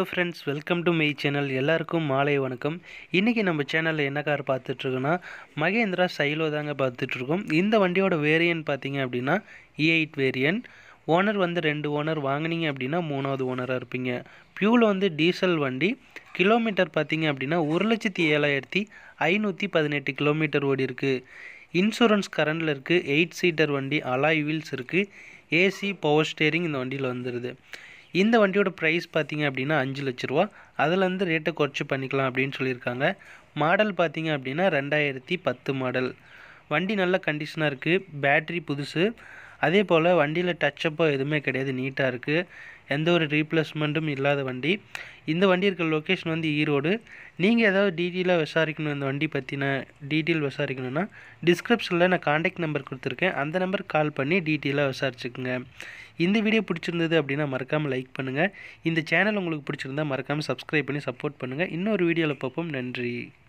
hello friends welcome to my channel எல்லாருக்கும் மாலை வணக்கம் இன்றைக்கி நம்ம சேனலில் என்ன கார் பார்த்துட்ருக்கோன்னா மகேந்திரா சைலோ தாங்க பார்த்துட்ருக்கோம் இந்த வண்டியோட வேரியன்ட் பார்த்தீங்க அப்படின்னா இ எயிட் வேரியன்ட் ஓனர் வந்து ரெண்டு ஓனர் வாங்குனீங்க அப்படின்னா மூணாவது ஓனராக இருப்பீங்க பியூவில் வந்து டீசல் வண்டி கிலோமீட்டர் பார்த்தீங்க அப்படின்னா ஒரு லட்சத்தி ஏழாயிரத்தி ஐநூற்றி பதினெட்டு கிலோமீட்டர் ஓடி இருக்குது இன்சூரன்ஸ் கரண்டில் இருக்குது எயிட் சீட்டர் வண்டி அலாய் வீல்ஸ் இருக்குது ஏசி பவர் ஸ்டேரிங் இந்த வண்டியில் வந்துடுது இந்த வண்டியோட ப்ரைஸ் பார்த்தீங்க அப்படின்னா அஞ்சு லட்ச ரூபா அதுலேருந்து ரேட்டை குறைச்சி பண்ணிக்கலாம் அப்படின்னு சொல்லியிருக்காங்க மாடல் பார்த்தீங்க அப்படின்னா ரெண்டாயிரத்தி பத்து மாடல் வண்டி நல்ல கண்டிஷனாக இருக்குது பேட்ரி புதுசு அதே போல் வண்டியில் டச்சப்போ எதுவுமே கிடையாது நீட்டாக இருக்குது எந்த ஒரு ரீப்ளேஸ்மெண்ட்டும் இல்லாத வண்டி இந்த வண்டி இருக்கிற லொக்கேஷன் வந்து ஈரோடு நீங்கள் ஏதாவது டீட்டெயிலாக விசாரிக்கணும் இந்த வண்டி பற்றின டீட்டெயில் விசாரிக்கணுன்னா டிஸ்கிரிப்ஷனில் நான் காண்டாக்ட் நம்பர் கொடுத்துருக்கேன் அந்த நம்பருக்கு கால் பண்ணி டீட்டெயிலாக விசாரிச்சுக்குங்க இந்த வீடியோ பிடிச்சிருந்தது அப்படின்னா மறக்காமல் லைக் பண்ணுங்கள் இந்த சேனல் உங்களுக்கு பிடிச்சிருந்தா மறக்காமல் சப்ஸ்கிரைப் பண்ணி சப்போர்ட் பண்ணுங்கள் இன்னொரு வீடியோவில் பார்ப்போம் நன்றி